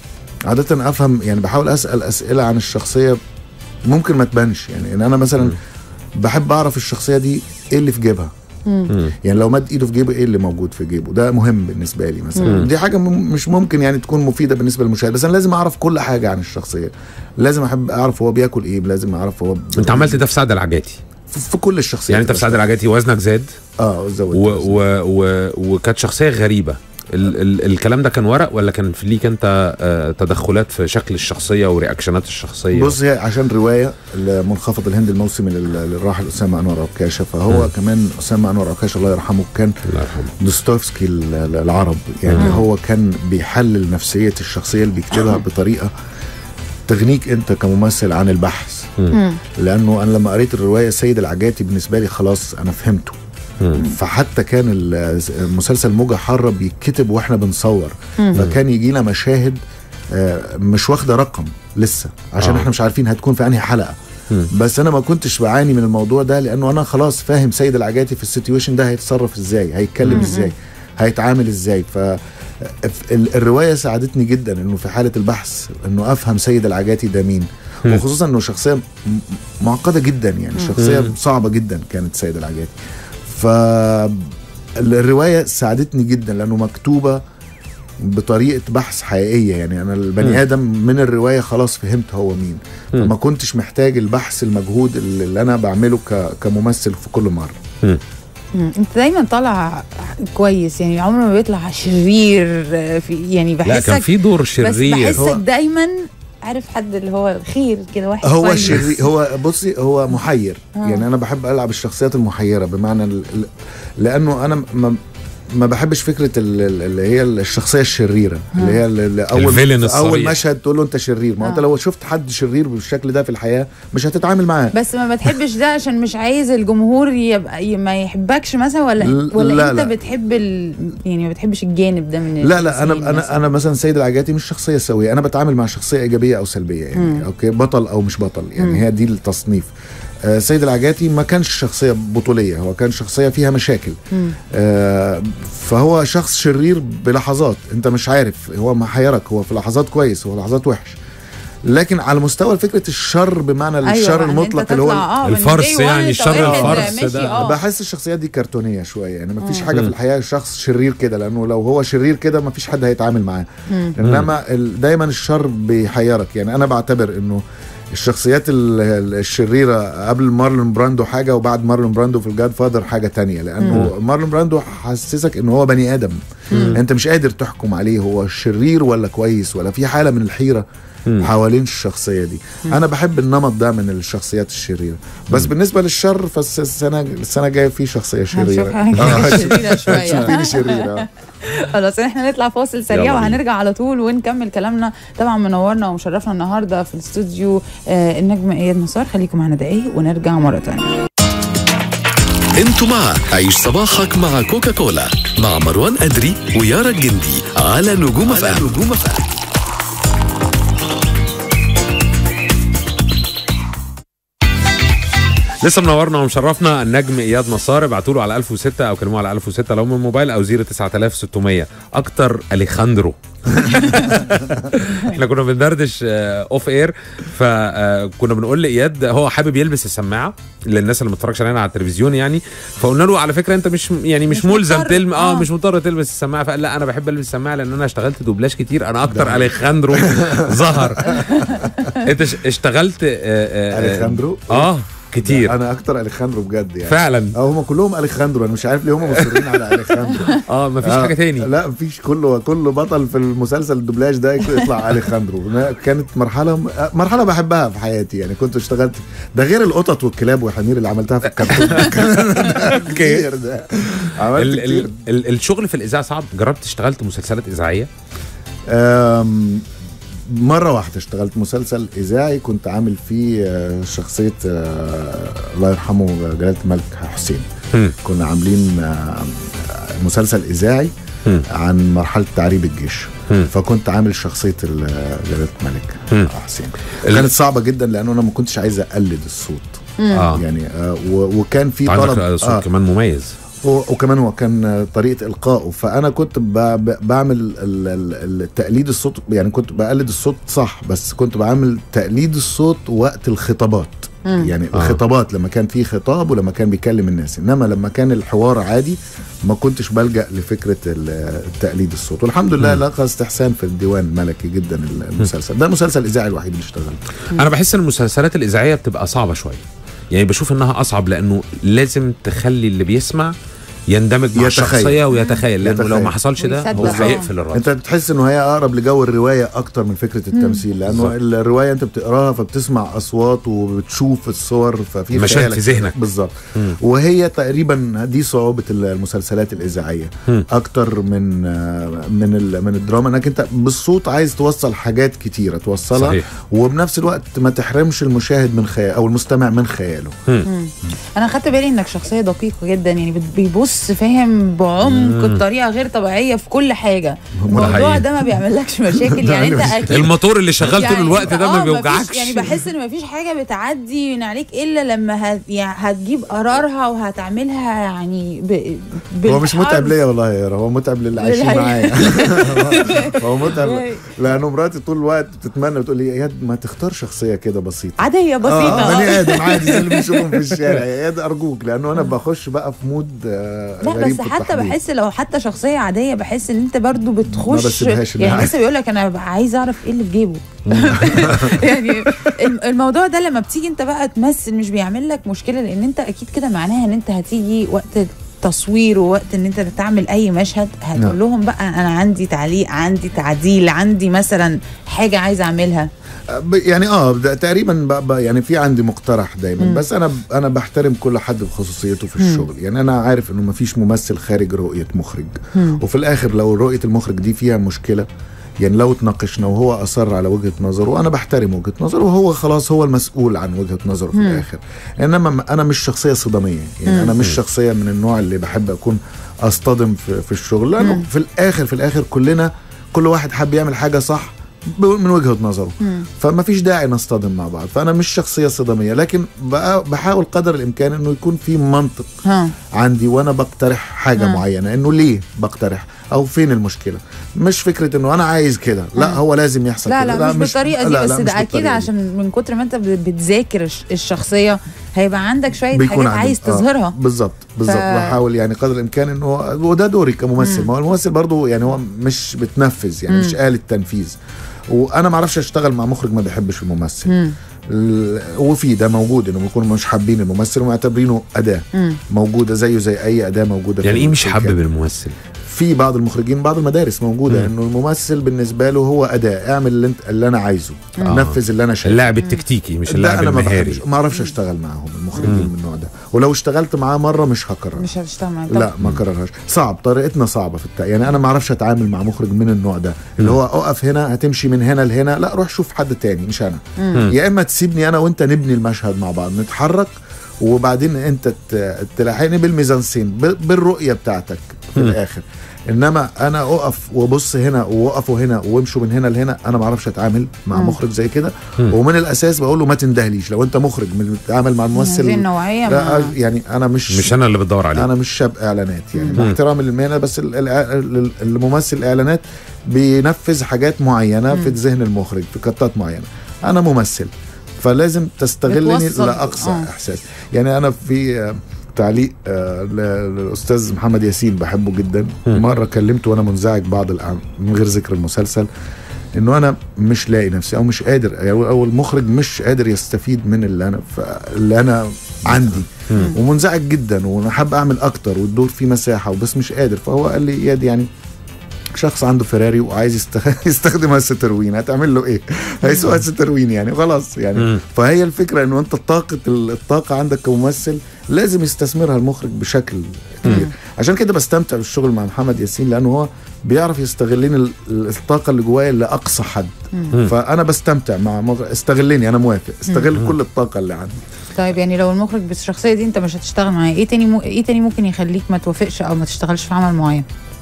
عاده افهم يعني بحاول اسال اسئله عن الشخصيه ممكن ما تبانش يعني ان انا مثلا بحب اعرف الشخصيه دي ايه اللي في جيبها مم. يعني لو مد ايده في جيبه ايه اللي موجود في جيبه ده مهم بالنسبه لي مثلا مم. دي حاجه مم- مش ممكن يعني تكون مفيده بالنسبه للمشاهد بس انا لازم اعرف كل حاجه عن الشخصيه لازم احب اعرف هو بياكل ايه لازم اعرف هو ب... انت عملت ده في سعد العجاتي في, في كل الشخصيات يعني انت في سعد العجاتي وزنك زاد اه زود و و و وكانت شخصيه غريبه ال ال الكلام ده كان ورق ولا كان في ليك انت آه تدخلات في شكل الشخصيه ورياكشنات الشخصيه بص هي عشان روايه لمنخفض الهند الموسمي لل- للراحل اسامه انور عكاشه فهو مم. كمان اسامه انور عكاشه الله يرحمه كان الله يرحمه دوستويفسكي ال- ال- العرب يعني مم. هو كان بيحلل نفسيه الشخصيه اللي بيكتبها بطريقه تغنيك انت كممثل عن البحث مم. لانه انا لما قريت الروايه سيد العجاتي بالنسبه لي خلاص انا فهمته مم. فحتى كان ال- مسلسل موجة حارة بيتكتب واحنا بنصور مم. فكان يجي لنا مشاهد آه، مش واخده رقم لسه عشان آه. احنا مش عارفين هتكون في انهي حلقه مم. بس انا ما كنتش بعاني من الموضوع ده لانه انا خلاص فاهم سيد العجاتي في السيتويشن ده هيتصرف ازاي هيتكلم ازاي هيتعامل ازاي ف ال- الروايه ساعدتني جدا انه في حاله البحث انه افهم سيد العجاتي ده مين مم. وخصوصا انه شخصيه م- معقده جدا يعني شخصيه مم. صعبه جدا كانت سيد العجاتي ف الروايه ساعدتني جدا لانه مكتوبه بطريقه بحث حقيقيه يعني انا مم. البني ادم من الروايه خلاص فهمت هو مين مم. فما كنتش محتاج البحث المجهود اللي اللي انا بعمله ك- كممثل في كل مره مم. انت دايما طالع كويس يعني عمره ما بيطلع شرير آه، في يعني لا بحسك كان في دور بس شرير بحسك هو- دايما عارف حد اللي هو خير كده واحد هو كويس. شرير هو بصي هو محير آه. يعني انا بحب العب الشخصيات المحيره بمعنى ال- ال- لانه انا ما ما بحبش فكره ال- ال- اللي هي الشخصيه الشريره اللي هي اللي اول الفيلن في اول الصريح. مشهد تقول له انت شرير ما هو انت آه. لو شفت حد شرير بالشكل ده في الحياه مش هتتعامل معاه بس ما بتحبش ده عشان مش عايز الجمهور يبقى ي- ما يحبكش مثلا ولا ل- ولا لا، انت لا. بتحب ال... يعني ما بتحبش الجانب ده من لا لا انا الممثلين انا مثلاً. انا مثلا سيد العجاتي مش شخصيه سويه انا بتعامل مع شخصيه ايجابيه او سلبيه يعني مم. اوكي بطل او مش بطل يعني مم. هي دي التصنيف آه سيد العجاتي ما كانش شخصيه بطوليه هو كان شخصيه فيها مشاكل مم. آه فهو شخص شرير بلحظات انت مش عارف هو محيرك هو في لحظات كويس هو لحظات وحش لكن على مستوى فكره الشر بمعنى أيوة الشر بقى، إن أنت المطلق اللي هو تطلع، آه، من الفرس day one يعني، أنت شر واحد الفرس ماشي، ده. آه. بحس الشخصيات دي كرتونيه شويه يعني مفيش مم. حاجه في مم. الحياه شخص شرير كده لانه لو هو شرير كده مفيش حد هيتعامل معاه مم. انما ال- دايما الشر بيحيرك يعني انا بعتبر انه الشخصيات ال- ال- الشريره قبل مارلون براندو حاجه وبعد مارلون براندو في الجاد فادر حاجه تانية لانه مارلون براندو حسسك ان هو بني ادم انت مش قادر تحكم عليه هو شرير ولا كويس ولا في حاله من الحيره مم. حوالين الشخصيه دي انا بحب النمط ده من الشخصيات الشريره بس بالنسبه للشر فالسنه السنه الجايه في شخصيه هنشوف شريره حاجة آه، شريرة شوية شوفيني شريره آه. خلاص احنا نطلع فاصل سريع يلا بينا. وهنرجع على طول ونكمل كلامنا طبعا منورنا ومشرفنا النهارده في الاستوديو آه النجم اياد نصار خليكم معنا دقايق ونرجع مره ثانيه انتوا مع عيش صباحك مع كوكاكولا مع مروان أدري ويارا الجندي على نجوم فام نجوم فام لسه منورنا ومشرفنا النجم اياد نصار ابعتوا له على 1006 او كلموه على 1006 لو من الموبايل او 09600 اكتر اليخاندرو احنا كنا بندردش اوف اير فكنا بنقول لاياد هو حابب يلبس السماعه للناس اللي ما بتتفرجش علينا على التلفزيون يعني فقلنا له على فكره انت مش يعني مش, مش ملزم مضطر. تلم اه آه. مش مضطر تلبس السماعه فقال لا انا بحب البس السماعه لان انا اشتغلت دوبلاج كتير انا اكتر اليخاندرو ظهر انت ش- اشتغلت آه، آه، آه، اليخاندرو اه كتير انا اكتر اليخاندرو بجد يعني فعلا اه هم كلهم اليخاندرو انا مش عارف ليه هم مصرين على اليخاندرو اه مفيش آه، حاجه تاني لا مفيش كله كل بطل في المسلسل الدوبلاج ده يطلع اليخاندرو أنا كانت مرحله مرحله بحبها في حياتي يعني كنت اشتغلت ده غير القطط والكلاب والحمير اللي عملتها في الكرتون كتير ده عملت ال كتير ال ال الشغل في الاذاعه صعب جربت اشتغلت مسلسلات اذاعيه أم، مرة واحدة اشتغلت مسلسل إذاعي كنت عامل فيه آه، شخصية آه، الله يرحمه جلالة الملك حسين مم. كنا عاملين آه، مسلسل إذاعي مم. عن مرحلة تعريب الجيش مم. فكنت عامل شخصية ال- جلالة الملك مم. حسين ال- كانت صعبة جدا لأنه أنا ما كنتش عايز أقلد الصوت اه يعني آه، و- وكان في عندك طلب صوت كمان مميز هو وكمان هو كان طريقه القائه فانا كنت ب- ب- بعمل ال- ال- التقليد الصوت يعني كنت بقلد الصوت صح بس كنت بعمل تقليد الصوت وقت الخطابات مم. يعني آه. الخطابات لما كان في خطاب ولما كان بيكلم الناس انما لما كان الحوار عادي ما كنتش بلجا لفكره ال- التقليد الصوت والحمد لله مم. لقى استحسان في الديوان ملكي جدا المسلسل ده المسلسل الاذاعي الوحيد اللي اشتغلته انا بحس ان المسلسلات الاذاعيه بتبقى صعبه شويه يعني بشوف انها اصعب لانه لازم تخلي اللي بيسمع يندمج مع يتخيل. الشخصيه ويتخيل لانه لو يتخيل. ما حصلش ده هو ويصدق. هيقفل الراديو انت بتحس انه هي اقرب لجو الروايه اكتر من فكره التمثيل لانه بالظبط. الروايه انت بتقراها فبتسمع اصوات وبتشوف الصور ففي مشاهد خيالك في ذهنك. بالظبط مم. وهي تقريبا دي صعوبه المسلسلات الاذاعيه مم. اكتر من من ال- من الدراما انك انت بالصوت عايز توصل حاجات كتيره توصلها صحيح. وبنفس الوقت ما تحرمش المشاهد من خيال او المستمع من خياله انا خدت بالي انك شخصيه دقيقه جدا يعني بت- بيبص بص فاهم بعمق بطريقه غير طبيعيه في كل حاجه الموضوع حقيقي. ده ما بيعملكش مشاكل ده يعني انت مش- اكيد الموتور اللي شغال طول الوقت أنت ده آه ما مفيش- بيوجعكش يعني بحس ان مفيش حاجه بتعدي من عليك الا لما هت يعني هتجيب قرارها وهتعملها يعني ب... هو مش بالحرف. متعب ليا والله يا يارا، هو متعب للي عايشين للعيال. معايا هو متعب لانه مراتي طول الوقت بتتمنى بتقول لي يا اياد ما تختار شخصيه كده بسيطه عاديه بسيطه اه بني آه. ادم عادي زي اللي بنشوفهم في الشارع يا اياد ارجوك لانه انا بخش بقى في مود آه، لا غريب بس في حتى التحضير. بحس لو حتى شخصيه عاديه بحس ان انت برضو بتخش بسيبهاش إنها يعني عادي. لسه بيقول لك انا ببقى عايز اعرف ايه اللي في جيبه يعني الم- الموضوع ده لما بتيجي انت بقى تمثل مش بيعمل لك مشكله لان انت اكيد كده معناها ان انت هتيجي وقت تصوير ووقت ان انت تعمل اي مشهد هتقول نعم. لهم بقى انا عندي تعليق عندي تعديل عندي مثلا حاجه عايزه اعملها ب- يعني اه ده تقريبا ب- ب- يعني في عندي مقترح دايما مم. بس انا انا بحترم كل حد بخصوصيته في الشغل يعني انا عارف انه ما فيش ممثل خارج رؤيه مخرج مم. وفي الاخر لو رؤيه المخرج دي فيها مشكله يعني لو اتناقشنا وهو اصر على وجهه نظره وانا بحترم وجهه نظره وهو خلاص هو المسؤول عن وجهه نظره في مم. الاخر انما م- انا مش شخصيه صداميه يعني انا مش شخصيه من النوع اللي بحب اكون اصطدم في, في الشغل لانه مم. في الاخر في الاخر كلنا كل واحد حب يعمل حاجه صح ب- من وجهه نظره مم. فما فيش داعي نصطدم مع بعض فانا مش شخصيه صداميه لكن بقى بحاول قدر الامكان انه يكون في منطق ها عندي وانا بقترح حاجه مم. معينه انه ليه بقترح او فين المشكله مش فكره انه انا عايز كده لا هو لازم يحصل لا كده لا, مش بالطريقه دي لا بس لا مش ده اكيد بالطريقة دي. عشان من كتر ما انت ب- بتذاكر الش- الشخصيه هيبقى عندك شويه بيكون حاجات عندي- عايز آه، تظهرها بالظبط بالظبط ف- بحاول يعني قدر الامكان انه هو- وده دوري كممثل ما هو الممثل برضه يعني هو مش بتنفذ يعني مم. مش آلة تنفيذ وانا ما اعرفش اشتغل مع مخرج ما بيحبش الممثل مم. ال- وفي ده موجود انه بيكونوا مش حابين الممثل ومعتبرينه اداه مم. موجوده زيه زي اي اداه موجوده يعني في- ايه مش في حابب الكاميرا. الممثل في بعض المخرجين بعض المدارس موجوده مم. انه الممثل بالنسبه له هو اداه اعمل اللي, انت اللي انا عايزه آه. نفذ اللي انا شايفه اللاعب التكتيكي مش ده اللاعب انا ما المهاري بحبش ما اعرفش اشتغل معاهم المخرجين مم. من النوع ده ولو اشتغلت معاه مره مش هكرر مش هتشتغل معاك لا ما كررهاش صعب طريقتنا صعبه في التع... يعني انا ما اعرفش اتعامل مع مخرج من النوع ده اللي هو اقف هنا هتمشي من هنا لهنا لا روح شوف حد تاني مش انا مم. يا اما تسيبني انا وانت نبني المشهد مع بعض نتحرك وبعدين انت ت- تلاحقني بالميزانسين ب- بالرؤيه بتاعتك في مم. الاخر انما انا اقف وبص هنا ووقفوا هنا وامشوا من هنا لهنا انا ما اعرفش اتعامل مع مم. مخرج زي كده مم. ومن الاساس بقول له ما تندهليش لو انت مخرج من بتتعامل مع هذه الممثل النوعيه لا ما يعني انا مش مش انا اللي بدور عليه انا مش شاب اعلانات يعني مم. مع احترامي للمهنه بس ال- ال- ال- الممثل الاعلانات بينفذ حاجات معينه في ذهن المخرج في قطات معينه انا ممثل فلازم تستغلني بتوصل. لاقصى آه. احساس يعني انا في آه، تعليق آه، ل- للاستاذ محمد ياسين بحبه جدا مم. مره كلمته وانا منزعج بعض الأعم- من غير ذكر المسلسل انه انا مش لاقي نفسي او مش قادر او أو المخرج مش قادر يستفيد من اللي انا ف- اللي انا عندي مم. ومنزعج جدا وانا حابب اعمل اكتر والدور فيه مساحه وبس مش قادر فهو قال لي اياد يعني شخص عنده فيراري وعايز يست- يستخدم الستروين هتعمل له ايه؟ هيسوق الستروين يعني خلاص يعني مم. فهي الفكره انه انت الطاقه الطاقه عندك كممثل لازم يستثمرها المخرج بشكل كبير عشان كده بستمتع بالشغل مع محمد ياسين لانه هو بيعرف يستغلني ال- الطاقه اللي جوايا لاقصى حد مم. فانا بستمتع مع مغ... استغلني انا موافق استغل كل الطاقه اللي عندي طيب يعني لو المخرج بالشخصيه دي انت مش هتشتغل معاه ايه تاني مو... ايه تاني ممكن يخليك ما توافقش او ما تشتغلش في عمل معين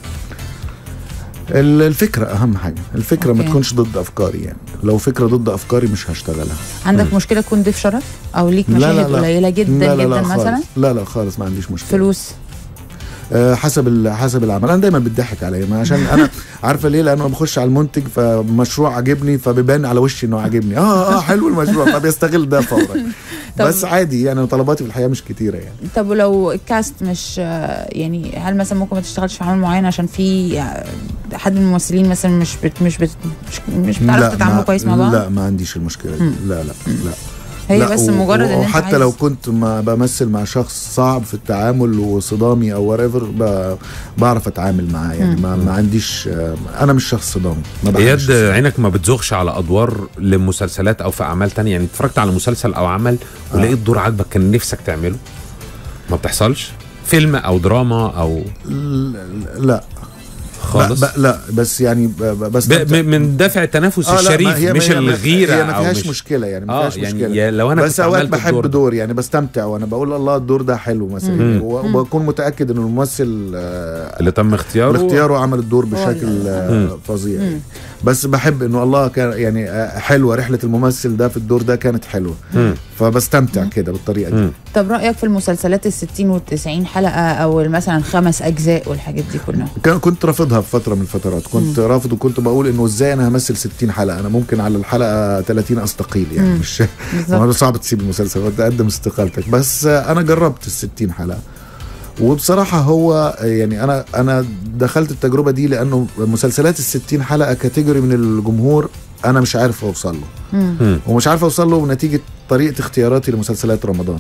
ال- الفكره اهم حاجه الفكره ما أوكي. تكونش ضد افكاري يعني لو فكره ضد افكاري مش هشتغلها عندك مشكله تكون ضيف شرف او ليك مشاهد قليله جدا لا لا جدا لا مثلا خالص. لا لا خالص ما عنديش مشكله فلوس آه، حسب ال- حسب العمل انا دايما بتضحك عليا ما عشان انا عارفه ليه لانه بخش على المنتج فمشروع عاجبني فبيبان على وشي انه عاجبني اه اه حلو المشروع فبيستغل ده فورا طب- بس عادي يعني طلباتي في الحياه مش كتيره يعني طب ولو الكاست مش آه، يعني هل مثلا ممكن ما تشتغلش في عمل معين عشان في آه، حد من الممثلين مثلا مش بت مش بت مش, مش بتعرفوا تتعاملوا ما- كويس مع بعض لا ما عنديش المشكله دي مم. لا لا لا هي لا، بس و- مجرد ان انت وحتى عايز لو كنت ما بمثل مع شخص صعب في التعامل وصدامي او وريفر بعرف اتعامل معاه يعني ما, ما عنديش آه، انا مش شخص صدامي ما بحبش اياد الصدام. عينك ما بتزغش على ادوار لمسلسلات او في اعمال تانية يعني اتفرجت على مسلسل او عمل ولقيت دور عاجبك كان نفسك تعمله ما بتحصلش فيلم او دراما او ل- لا خالص ب- لا بس يعني ب- ب- بس ب- م- من دافع التنافس آه، لا، ما الشريف هي- مش هي- هي- الغيره هي ما او فيهاش مش مشكله يعني ما اه فيهاش يعني مشكله يا- لو انا بس كنت اوقات عملت بحب الدور دور, ده. يعني بستمتع وانا بقول الله الدور ده حلو مثلا مم. يعني و- وبكون متاكد ان الممثل آه، اللي تم اختياره باختياره عمل الدور هو بشكل ال- آه، مم. فظيع يعني. بس بحب انه الله كان يعني آه، حلوه رحله الممثل ده في الدور ده كانت حلوه مم. فبستمتع كده بالطريقه دي مم. طب رايك في المسلسلات ال 60 وال 90 حلقه او مثلا خمس اجزاء والحاجات دي كلها كان كنت رافضها في فتره من الفترات كنت رافض وكنت بقول انه ازاي انا همثل 60 حلقه انا ممكن على الحلقه 30 استقيل يعني مم. مش بالظبط ما صعب تسيب المسلسل وتقدم استقالتك بس آه، انا جربت ال 60 حلقه وبصراحة هو آه، يعني أنا أنا دخلت التجربة دي لأنه مسلسلات ال 60 حلقة كاتيجوري من الجمهور أنا مش عارف أوصل له مم. مم. ومش عارف أوصل له نتيجة طريقة اختياراتي لمسلسلات رمضان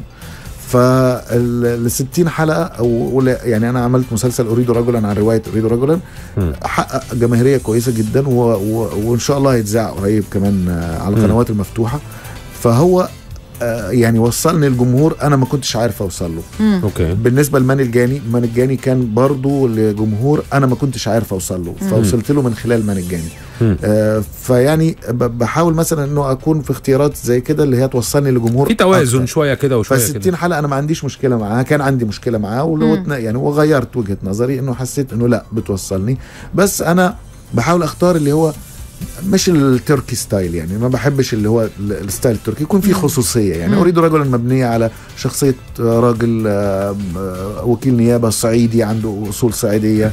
فال 60 حلقة أو ولا- يعني أنا عملت مسلسل أريد رجلا عن رواية أريد رجلا مم. حقق جماهيرية كويسة جدا و... و... وإن شاء الله هيتذاع قريب كمان آه، على مم. القنوات المفتوحة فهو آه، يعني وصلني الجمهور انا ما كنتش عارف اوصل له مم. اوكي بالنسبه لمان الجاني مان الجاني كان برضو لجمهور انا ما كنتش عارف اوصل له فوصلت له من خلال مان الجاني مم. آه فيعني ب- بحاول مثلا انه اكون في اختيارات زي كده اللي هي توصلني لجمهور في توازن أكتر. شويه كده وشويه فال كده 60 حلقه انا ما عنديش مشكله معاها كان عندي مشكله معاها ولو مم. يعني وغيرت وجهه نظري انه حسيت انه لا بتوصلني بس انا بحاول اختار اللي هو مش التركي ستايل يعني ما بحبش اللي هو ال- الستايل التركي يكون فيه خصوصيه يعني مم. اريد رجلا مبنيه على شخصيه راجل آه، آه، وكيل نيابه صعيدي عنده اصول صعيديه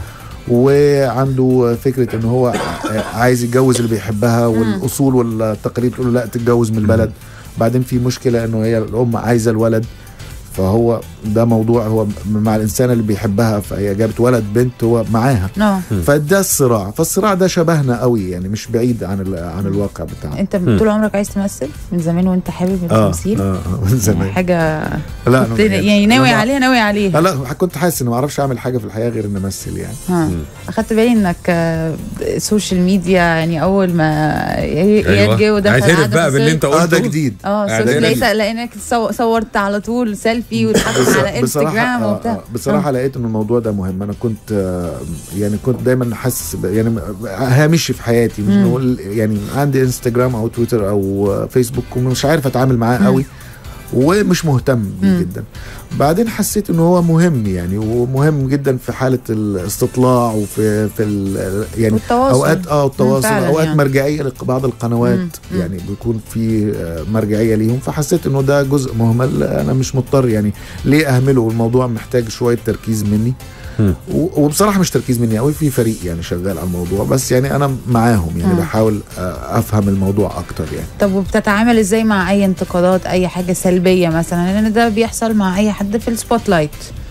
وعنده فكره ان هو ع- عايز يتجوز اللي بيحبها والاصول والتقاليد تقول له لا تتجوز من البلد بعدين في مشكله انه هي الام عايزه الولد فهو ده موضوع هو مع الانسان اللي بيحبها فهي جابت ولد بنت هو معاها اه فده الصراع فالصراع ده شبهنا قوي يعني مش بعيد عن ال- عن الواقع بتاعنا انت طول عمرك عايز تمثل من زمان وانت حابب التمثيل اه اه من زمان حاجه لا كنت أنا- يعني ناوي أنا- عليها ناوي عليها لا لا كنت حاسس اني ما اعرفش اعمل حاجه في الحياه غير ان امثل يعني ها اخدت بالي انك آه، السوشيال ميديا يعني اول ما هي هي أيوة. الجو ده عايز كان اعرف قاعدة بقى في باللي السوشيال- انت اه ده قلته جديد اه إعدادي. السوشيال لقيت لقيناك صو- صورت على طول سيلفي وتحط بص- على انستجرام آه، وبتاع آه، بصراحه لقيت ان الموضوع ده مهم انا كنت آه، يعني كنت دايما حاسس ب- يعني هامشي في حياتي مش مم. نقول يعني عندي انستجرام او تويتر او آه، فيسبوك ومش عارف اتعامل معاه مم. قوي ومش مهتم بيه مم. جدا بعدين حسيت انه هو مهم يعني ومهم جدا في حاله الاستطلاع وفي في ال- يعني والتواصل اوقات اه التواصل فعلاً اوقات يعني. مرجعيه لبعض القنوات مم. مم. يعني بيكون في آه، مرجعيه ليهم فحسيت انه ده جزء مهمل انا مش مضطر يعني ليه اهمله والموضوع محتاج شويه تركيز مني مم. و- وبصراحه مش تركيز مني قوي في فريق يعني شغال على الموضوع بس يعني انا معاهم يعني مم. بحاول آه، افهم الموضوع اكتر يعني طب وبتتعامل ازاي مع اي انتقادات اي حاجه سلبيه مثلا لان ده بيحصل مع اي حد في السبوت لايت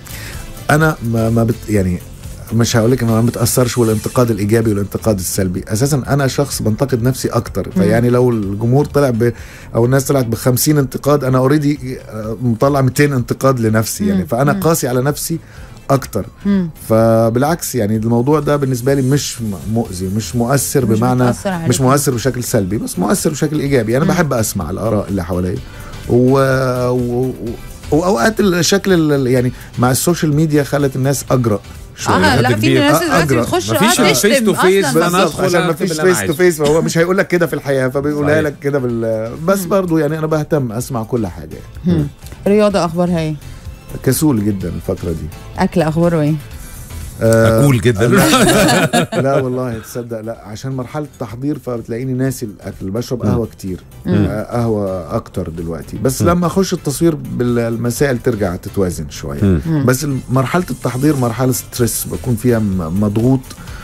انا ما, ما بت يعني مش هقول لك انا ما بتاثرش والانتقاد الايجابي والانتقاد السلبي اساسا انا شخص بنتقد نفسي اكتر فيعني لو الجمهور طلع ب او الناس طلعت ب 50 انتقاد انا اوريدي مطلع 200 انتقاد لنفسي يعني مم. فانا مم. قاسي على نفسي اكتر مم. فبالعكس يعني الموضوع ده بالنسبه لي مش م- مؤذي مش مؤثر مش بمعنى بتأثر عليك. مش مؤثر بشكل سلبي بس مؤثر بشكل ايجابي انا مم. بحب اسمع الاراء اللي حواليا و... و... و... واوقات الشكل ال- يعني مع السوشيال ميديا خلت الناس اجرأ شويه اه لا حد في كبير. ناس آه، دلوقتي أجرأ. بتخش مفيش اه face to تشتم face اصلا بقى. أنا بالظبط أدخل عشان ما أكتب فيش اللي أنا فيس تو عايزه. فيس فهو مش هيقول لك كده في الحياه فبيقولها صحيح. لك كده بال بس برضو يعني انا بهتم اسمع كل حاجه يعني. مم. رياضه اخبارها ايه كسول جدا الفتره دي اكل اخباره ايه آه، اقول جدا لا والله تصدق لا عشان مرحله تحضير فبتلاقيني ناسي الاكل بشرب مم. قهوه كتير مم. آه، قهوه اكتر دلوقتي بس مم. لما اخش التصوير بالمسائل ترجع تتوازن شويه مم. مم. بس مرحله التحضير مرحله ستريس بكون فيها م- مضغوط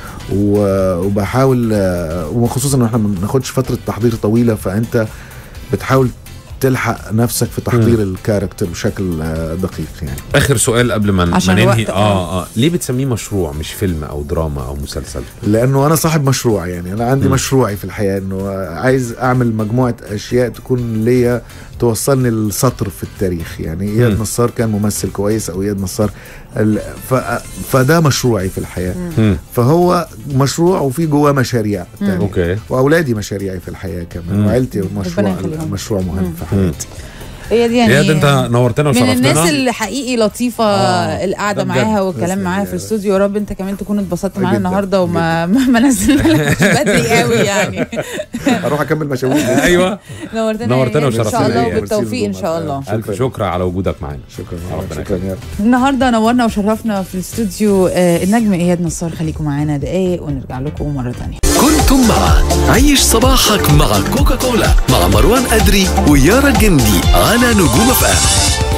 و- وبحاول آه، وخصوصا ان احنا ما بناخدش فتره تحضير طويله فانت بتحاول تلحق نفسك في تحضير الكاركتر بشكل آه، دقيق يعني اخر سؤال قبل ما عشان ما ننهي الوقت، اه اه ليه بتسميه مشروع مش فيلم او دراما او مسلسل لانه انا صاحب مشروع يعني انا عندي مم. مشروعي في الحياه انه عايز اعمل مجموعه اشياء تكون ليا توصلني للسطر في التاريخ يعني اياد مم. نصار كان ممثل كويس او اياد نصار ال- ف... فده مشروعي في الحياه مم. فهو مشروع وفي جواه مشاريع تانية اوكي واولادي مشاريعي في الحياه كمان مم. وعيلتي ربنا مشروع يخليهم. مشروع مهم مم. في حياتي هي دي يعني اياد انت نورتنا من وشرفتنا الناس اللي حقيقي لطيفه آه، القعده ده بجد. معاها والكلام تسلم معاها يا في رب. الاستوديو يا رب انت كمان تكون اتبسطت معانا جداً، النهارده وما ما ما نزلناش بدري قوي يعني اروح اكمل مشاوير ايوه نورتنا نورتنا يا إياد. ان وشرفتنا شاء الله يا إياد. وبالتوفيق ان شاء الله الف شكر على وجودك معانا شكرا ربنا شكرا يا رب. النهارده نورنا وشرفنا في الاستوديو آه، النجم اياد نصار خليكم معانا دقايق ونرجع لكم مره ثانيه كنتم مع عيش صباحك مع كوكاكولا مع مروان أدري ويارا الجندي على نجوم اف ام